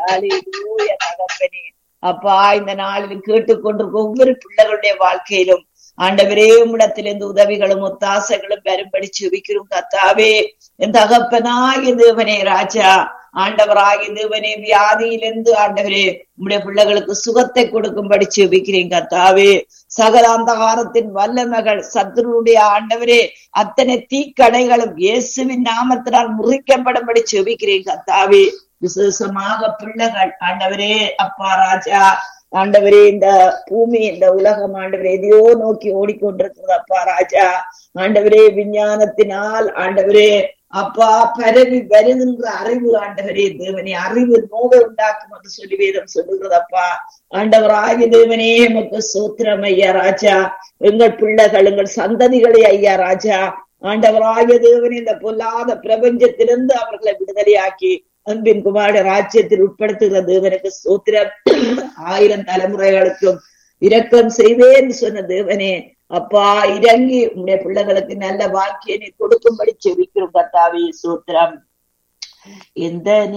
ஹalleluya தகப்பனே அப்பா இந்த நாளில் கேட்டுக்கொண்டிருக்க ஒவ்வொரு பிள்ளைகளுடைய வாழ்க்கையிலும் ஆண்டவரே உம்மிடத்திலிருந்து உதவிகளும் ஒத்தாசைகளும் வரும்படி செபிக்கிறோம் கத்தாவே என் தகப்பனாகிய தேவனே ராஜா ஆண்டவராகிய தேவனே வியாதியிலிருந்து ஆண்டவரே உம்முடைய பிள்ளைகளுக்கு சுகத்தை கொடுக்கும்படி செபிக்கிறேன் கத்தாவே சகல அந்தகாரத்தின் வல்லமைகள் சத்துருடைய ஆண்டவரே அத்தனை தீக்கடைகளும் இயேசுவின் நாமத்தினால் முறிக்கப்படும்படி செபிக்கிறேன் கத்தாவே விசேஷமாக பிள்ளைகள் ஆண்டவரே அப்பா ராஜா ஆண்டவரே இந்த பூமி இந்த உலகம் ஆண்டவரே எதையோ நோக்கி ஓடிக்கொண்டிருக்கிறது அப்பா ராஜா ஆண்டவரே விஞ்ஞானத்தினால் ஆண்டவரே அப்பா பரவி வருகின்ற அறிவு ஆண்டவரே தேவனே அறிவு நோவை உண்டாக்கும் என்று சொல்லி வேதம் சொல்லுகிறதப்பா ஆண்டவர் ஆகிய தேவனே எமக்கு சோத்திரம் ஐயா ராஜா எங்கள் பிள்ளைகள் எங்கள் சந்ததிகளை ஐயா ராஜா ஆண்டவராகிய தேவனே இந்த பொல்லாத பிரபஞ்சத்திலிருந்து அவர்களை விடுதலையாக்கி அன்பின் குமார ராஜ்யத்தில் உட்படுத்துகிற தேவனுக்கு சோத்திரம் ஆயிரம் தலைமுறைகளுக்கும் இரக்கம் செய்வேன் சொன்ன தேவனே அப்பா இறங்கி உங்களுடைய பிள்ளைகளுக்கு நல்ல வாக்கியனை கொடுக்கும்படி செவிக்கிறோம் கத்தாவே சூத்திரம் எந்த